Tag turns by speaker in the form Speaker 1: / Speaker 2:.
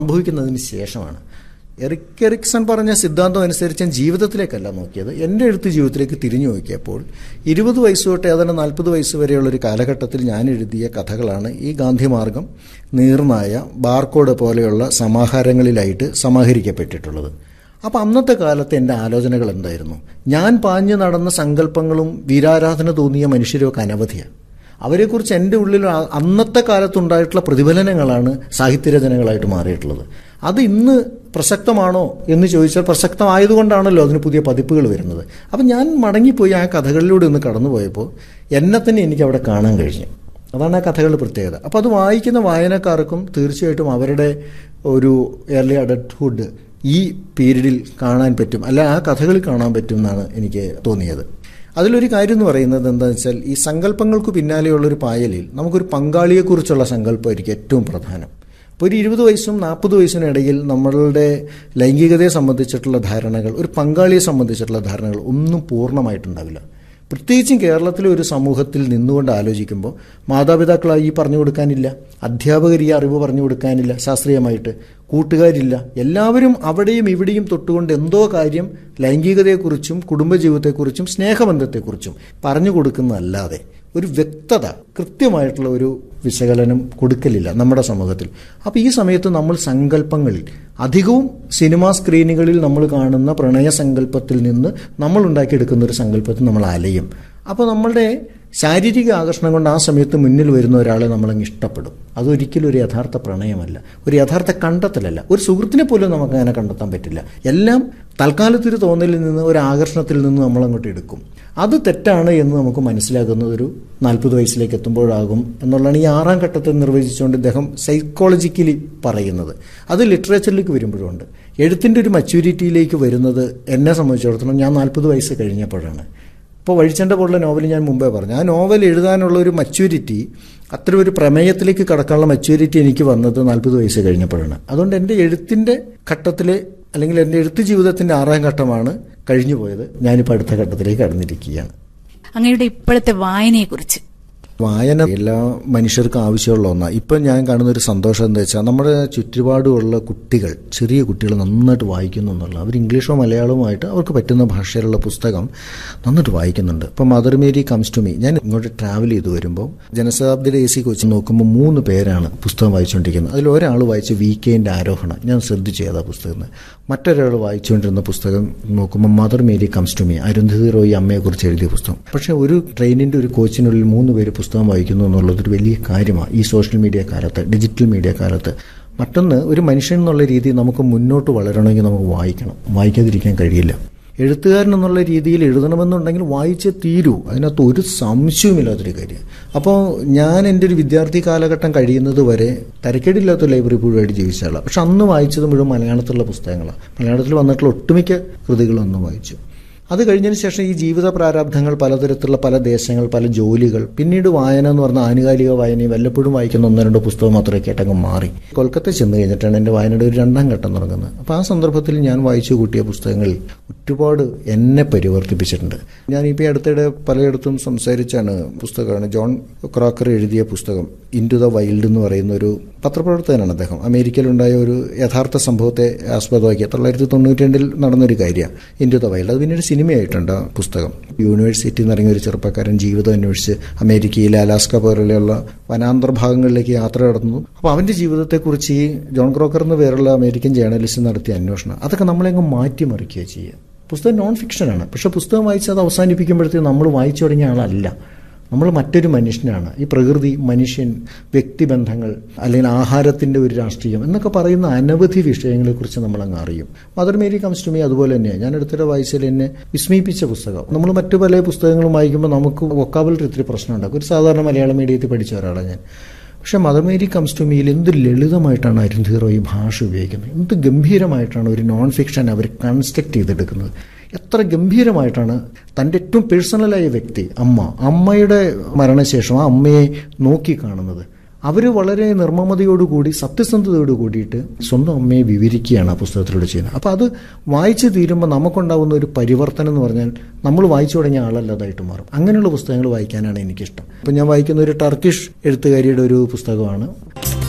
Speaker 1: സംഭവിക്കുന്നതിന് ശേഷമാണ് Eric Ericsson പറഞ്ഞ സിദ്ധാന്തം അനുസരിച്ച് ഞാൻ ജീവിതത്തിലേക്കല്ല നോക്കിയത് എൻ്റെ എഴുത്ത് ജീവിതത്തിലേക്ക് തിരിഞ്ഞു നോക്കിയപ്പോൾ ഇരുപത് വയസ്സ് തൊട്ട് ഏതാണ്ട് നാൽപ്പത് വയസ്സ് വരെയുള്ള ഒരു കാലഘട്ടത്തിൽ ഞാൻ എഴുതിയ കഥകളാണ് ഈ ഗാന്ധിമാർഗം നീർനായ ബാർക്കോഡ് പോലെയുള്ള സമാഹാരങ്ങളിലായിട്ട് സമാഹരിക്കപ്പെട്ടിട്ടുള്ളത് അപ്പോൾ അന്നത്തെ കാലത്ത് എൻ്റെ ആലോചനകൾ എന്തായിരുന്നു ഞാൻ പാഞ്ഞു നടന്ന സങ്കല്പങ്ങളും വീരാരാധന തോന്നിയ മനുഷ്യരൊക്കെ അനവധിയാണ് അവരെക്കുറിച്ച് എൻ്റെ ഉള്ളിൽ ആ- അന്നത്തെ കാലത്തുണ്ടായിട്ടുള്ള പ്രതിഫലനങ്ങളാണ് സാഹിത്യരചനകളായിട്ട് മാറിയിട്ടുള്ളത് അത് ഇന്ന് പ്രസക്തമാണോ എന്ന് ചോദിച്ചാൽ പ്രസക്തമായതുകൊണ്ടാണല്ലോ അതിന് പുതിയ പതിപ്പുകൾ വരുന്നത് അപ്പം ഞാൻ മടങ്ങിപ്പോയി ആ കഥകളിലൂടെ ഒന്ന് കടന്നുപോയപ്പോൾ എന്നെ തന്നെ എനിക്ക് അവിടെ കാണാൻ കഴിഞ്ഞു അതാണ് ആ കഥകളുടെ പ്രത്യേകത അപ്പോൾ അത് വായിക്കുന്ന വായനക്കാർക്കും തീർച്ചയായിട്ടും അവരുടെ ഒരു ഏർലി അഡൽട്ട്ഹുഡ് ഈ പീരീഡിൽ കാണാൻ പറ്റും അല്ല ആ കഥകളിൽ കാണാൻ പറ്റും എന്നാണ് എനിക്ക് തോന്നിയത് അതിലൊരു കാര്യം എന്ന് പറയുന്നത് എന്താണെന്ന് വെച്ചാൽ ഈ സങ്കല്പങ്ങൾക്ക് പിന്നാലെയുള്ളൊരു പായലിൽ നമുക്കൊരു പങ്കാളിയെക്കുറിച്ചുള്ള സങ്കല്പമായിരിക്കും ഏറ്റവും പ്രധാനം ഇപ്പോൾ ഒരു ഇരുപത് വയസ്സും നാൽപ്പത് വയസ്സിനും ഇടയിൽ നമ്മളുടെ ലൈംഗികതയെ സംബന്ധിച്ചിട്ടുള്ള ധാരണകൾ ഒരു പങ്കാളിയെ സംബന്ധിച്ചിട്ടുള്ള ധാരണകൾ ഒന്നും പൂർണ്ണമായിട്ടുണ്ടാവില്ല പ്രത്യേകിച്ചും കേരളത്തിലെ ഒരു സമൂഹത്തിൽ നിന്നുകൊണ്ട് ആലോചിക്കുമ്പോൾ മാതാപിതാക്കളായി ഈ പറഞ്ഞു കൊടുക്കാനില്ല അധ്യാപകർ ഈ അറിവ് പറഞ്ഞു കൊടുക്കാനില്ല ശാസ്ത്രീയമായിട്ട് കൂട്ടുകാരില്ല എല്ലാവരും അവിടെയും ഇവിടെയും തൊട്ടുകൊണ്ട് എന്തോ കാര്യം ലൈംഗികതയെക്കുറിച്ചും കുടുംബജീവിതത്തെക്കുറിച്ചും സ്നേഹബന്ധത്തെക്കുറിച്ചും പറഞ്ഞു കൊടുക്കുന്നതല്ലാതെ ഒരു വ്യക്തത കൃത്യമായിട്ടുള്ള ഒരു വിശകലനം കൊടുക്കലില്ല നമ്മുടെ സമൂഹത്തിൽ അപ്പോൾ ഈ സമയത്ത് നമ്മൾ സങ്കല്പങ്ങളിൽ അധികവും സിനിമാ സ്ക്രീനുകളിൽ നമ്മൾ കാണുന്ന പ്രണയ സങ്കല്പത്തിൽ നിന്ന് നമ്മൾ ഉണ്ടാക്കിയെടുക്കുന്ന ഒരു സങ്കല്പത്തിൽ നമ്മൾ അലയും അപ്പോൾ നമ്മളുടെ ശാരീരിക ആകർഷണം കൊണ്ട് ആ സമയത്ത് മുന്നിൽ വരുന്ന ഒരാളെ നമ്മളങ്ങ് ഇഷ്ടപ്പെടും അതൊരിക്കലും ഒരു യഥാർത്ഥ പ്രണയമല്ല ഒരു യഥാർത്ഥ കണ്ടെത്തലല്ല ഒരു സുഹൃത്തിനെ പോലും നമുക്ക് അങ്ങനെ കണ്ടെത്താൻ പറ്റില്ല എല്ലാം തൽക്കാലത്തൊരു തോന്നലിൽ നിന്ന് ഒരു ആകർഷണത്തിൽ നിന്ന് നമ്മൾ അങ്ങോട്ട് എടുക്കും അത് തെറ്റാണ് എന്ന് നമുക്ക് മനസ്സിലാക്കുന്നത് ഒരു നാൽപ്പത് വയസ്സിലേക്ക് എത്തുമ്പോഴാകും എന്നുള്ളതാണ് ഈ ആറാം ഘട്ടത്തിൽ നിർവചിച്ചുകൊണ്ട് ഇദ്ദേഹം സൈക്കോളജിക്കലി പറയുന്നത് അത് ലിറ്ററേച്ചറിലേക്ക് വരുമ്പോഴുണ്ട് എഴുത്തിൻ്റെ ഒരു മച്യൂരിറ്റിയിലേക്ക് വരുന്നത് എന്നെ സംബന്ധിച്ചിടത്തോളം ഞാൻ നാൽപ്പത് വയസ്സ് കഴിഞ്ഞപ്പോഴാണ് ഇപ്പോൾ വഴിച്ചണ്ട പോലുള്ള നോവൽ ഞാൻ മുമ്പേ പറഞ്ഞു ആ നോവൽ എഴുതാനുള്ള ഒരു മച്യൂരിറ്റി അത്ര ഒരു പ്രമേയത്തിലേക്ക് കടക്കാനുള്ള മച്യൂരിറ്റി എനിക്ക് വന്നത് നാൽപ്പത് വയസ്സ് കഴിഞ്ഞപ്പോഴാണ് അതുകൊണ്ട് എൻ്റെ എഴുത്തിൻ്റെ ഘട്ടത്തിൽ അല്ലെങ്കിൽ എൻ്റെ എഴുത്ത് ജീവിതത്തിൻ്റെ ആറാം ഘട്ടമാണ് കഴിഞ്ഞു പോയത് ഞാനിപ്പോൾ അടുത്ത ഘട്ടത്തിലേക്ക് കടന്നിരിക്കുകയാണ്
Speaker 2: അങ്ങയുടെ ഇപ്പോഴത്തെ വായനയെക്കുറിച്ച്
Speaker 1: വായന എല്ലാ മനുഷ്യർക്കും ആവശ്യമുള്ള ഒന്നാണ് ഇപ്പം ഞാൻ കാണുന്ന ഒരു സന്തോഷം എന്താ വെച്ചാൽ നമ്മുടെ ചുറ്റുപാടുമുള്ള കുട്ടികൾ ചെറിയ കുട്ടികൾ നന്നായിട്ട് വായിക്കുന്നു എന്നുള്ള അവർ ഇംഗ്ലീഷോ മലയാളവുമായിട്ട് അവർക്ക് പറ്റുന്ന ഭാഷയിലുള്ള പുസ്തകം നന്നായിട്ട് വായിക്കുന്നുണ്ട് ഇപ്പം Mother Mary comes to me ഞാൻ ഇങ്ങോട്ട് ട്രാവൽ ചെയ്ത് വരുമ്പോൾ ജനശതാബ്ദിയുടെ എ സി കോച്ച് നോക്കുമ്പോൾ മൂന്ന് പേരാണ് പുസ്തകം വായിച്ചുകൊണ്ടിരിക്കുന്നത് അതിൽ ഒരാൾ വായിച്ച വി കെൻ്റെ ആരോഹണം ഞാൻ ശ്രദ്ധിച്ചു ഏതാ പുസ്തകം മറ്റൊരാൾ വായിച്ചുകൊണ്ടിരുന്ന പുസ്തകം നോക്കുമ്പോൾ Mother Mary comes to me Arundhati Roy അമ്മയെക്കുറിച്ച് എഴുതിയ പുസ്തകം പക്ഷേ ഒരു ട്രെയിനിൻ്റെ ഒരു കോച്ചിനുള്ളിൽ മൂന്ന് പേര് പുസ്തകം വായിക്കുന്നു എന്നുള്ളതൊരു വലിയ കാര്യമാണ് ഈ സോഷ്യൽ മീഡിയ കാലത്ത് ഡിജിറ്റൽ മീഡിയ കാലത്ത് മറ്റൊന്ന് ഒരു മനുഷ്യൻ എന്നുള്ള രീതിയിൽ നമുക്ക് മുന്നോട്ട് വളരണമെങ്കിൽ നമുക്ക് വായിക്കണം വായിക്കാതിരിക്കാൻ കഴിയില്ല എഴുത്തുകാരൻ എന്നുള്ള രീതിയിൽ എഴുതണമെന്നുണ്ടെങ്കിൽ വായിച്ചേ തീരൂ അതിനകത്ത് ഒരു സംശയവുമില്ലാത്തൊരു കാര്യം അപ്പോൾ ഞാൻ എൻ്റെ ഒരു വിദ്യാർത്ഥി കാലഘട്ടം കഴിയുന്നത് വരെ തരക്കേടില്ലാത്ത ലൈബ്രറി പുഴുവായിട്ട് ജീവിച്ച ആളാണ് പക്ഷെ അന്ന് വായിച്ചത് മുഴുവൻ മലയാളത്തിലുള്ള പുസ്തകങ്ങളാണ് മലയാളത്തിൽ വന്നിട്ടുള്ള ഒട്ടുമിക്ക കൃതികളും അന്ന് വായിച്ചു അത് കഴിഞ്ഞതിന് ശേഷം ഈ ജീവിത പ്രാരാബ്ധങ്ങൾ പലതരത്തിലുള്ള പല ദേശങ്ങൾ പല ജോലികൾ പിന്നീട് വായന എന്ന് പറഞ്ഞ ആനുകാലിക വായനയും വല്ലപ്പോഴും വായിക്കുന്ന ഒന്നോ രണ്ടോ പുസ്തകം മാത്രമേ കേട്ടങ്ങ് മാറി കൊൽക്കത്ത ചെന്ന് കഴിഞ്ഞിട്ടാണ് എൻ്റെ വായനയുടെ ഒരു രണ്ടാം ഘട്ടം തുടങ്ങുന്നത് അപ്പോൾ ആ സന്ദർഭത്തിൽ ഞാൻ വായിച്ചു കൂട്ടിയ പുസ്തകങ്ങളിൽ ഒരുപാട് എന്നെ പരിവർത്തിപ്പിച്ചിട്ടുണ്ട് ഞാൻ ഇപ്പോൾ അടുത്തിടെ പലയിടത്തും സംസാരിച്ചാണ് പുസ്തകമാണ് ജോൺ ക്രോക്കർ എഴുതിയ പുസ്തകം ഇൻ ടു ദ വൈൽഡ് എന്ന് പറയുന്ന ഒരു പത്രപ്രവർത്തകനാണ് അദ്ദേഹം അമേരിക്കയിലുണ്ടായ ഒരു യഥാർത്ഥ സംഭവത്തെ ആസ്പദമാക്കിയ തൊള്ളായിരത്തി തൊണ്ണൂറ്റി രണ്ടിൽ നടന്നൊരു കാര്യമാണ് ഇൻ ടു ദ വൈൽഡ് അത് പിന്നീട് സിനിമയായിട്ടുണ്ട് ആ പുസ്തകം യൂണിവേഴ്സിറ്റിയിൽ നിന്ന് ഇറങ്ങിയ ഒരു ചെറുപ്പക്കാരൻ ജീവിതം അന്വേഷിച്ച് അമേരിക്കയിലെ അലാസ്ക പോലെയുള്ള വനാന്തർ ഭാഗങ്ങളിലേക്ക് യാത്ര നടത്തുന്നു അപ്പോൾ അവൻ്റെ ജീവിതത്തെക്കുറിച്ച് ഈ ജോൺ ക്രോക്കർ എന്ന് പേരുള്ള അമേരിക്കൻ ജേർണലിസ്റ്റ് നടത്തിയ അന്വേഷണം അതൊക്കെ നമ്മളെങ്ങ് മാറ്റിമറിക്കുക ചെയ്യുക പുസ്തകം നോൺ ഫിക്ഷനാണ് പക്ഷെ പുസ്തകം വായിച്ച് അത് അവസാനിപ്പിക്കുമ്പോഴത്തേക്ക് നമ്മൾ വായിച്ചു തുടങ്ങിയ ആളല്ല നമ്മൾ മറ്റൊരു മനുഷ്യനാണ് ഈ പ്രകൃതി മനുഷ്യൻ വ്യക്തിബന്ധങ്ങൾ അല്ലെങ്കിൽ ആഹാരത്തിൻ്റെ ഒരു രാഷ്ട്രീയം എന്നൊക്കെ പറയുന്ന അനവധി വിഷയങ്ങളെക്കുറിച്ച് നമ്മൾ അങ്ങ് അറിയും Mother Mary comes to me അതുപോലെ തന്നെയാണ് ഞാൻ അടുത്തിടെ വായിച്ചതിൽ എന്നെ വിസ്മയിപ്പിച്ച പുസ്തകം നമ്മൾ മറ്റു പല പുസ്തകങ്ങളും വായിക്കുമ്പോൾ നമുക്ക് വൊക്കാബിലിറ്റി ഇത്തിരി പ്രശ്നം ഉണ്ടാക്കും ഒരു സാധാരണ മലയാളം മീഡിയത്തിൽ പഠിച്ച ഒരാളാണ് ഞാൻ പക്ഷെ മദർ മേരി കംസ് ടു മീയിൽ എന്ത് ലളിതമായിട്ടാണ് അരുന്ധീറോ ഈ ഭാഷ ഉപയോഗിക്കുന്നത് എന്ത് ഗംഭീരമായിട്ടാണ് ഒരു നോൺ ഫിക്ഷൻ അവർ കൺസ്ട്രക്ട് ചെയ്തെടുക്കുന്നത് എത്ര ഗംഭീരമായിട്ടാണ് തൻ്റെ ഏറ്റവും പേഴ്സണലായ വ്യക്തി അമ്മ അമ്മയുടെ മരണശേഷം ആ അമ്മയെ നോക്കി കാണുന്നത് അവർ വളരെ നിർമ്മമതയോടുകൂടി സത്യസന്ധതയോട് കൂടിയിട്ട് സ്വന്തം അമ്മയെ വിവരിക്കുകയാണ് ആ പുസ്തകത്തിലൂടെ ചെയ്യുന്നത് അപ്പോൾ അത് വായിച്ചു തീരുമ്പോൾ നമുക്കുണ്ടാകുന്ന ഒരു പരിവർത്തനം എന്ന് പറഞ്ഞാൽ നമ്മൾ വായിച്ചു തുടങ്ങിയ ആളല്ലാതായിട്ട് മാറും അങ്ങനെയുള്ള പുസ്തകങ്ങൾ വായിക്കാനാണ് എനിക്കിഷ്ടം ഇപ്പം ഞാൻ വായിക്കുന്ന ഒരു ടർക്കിഷ് എഴുത്തുകാരിയുടെ ഒരു പുസ്തകമാണ്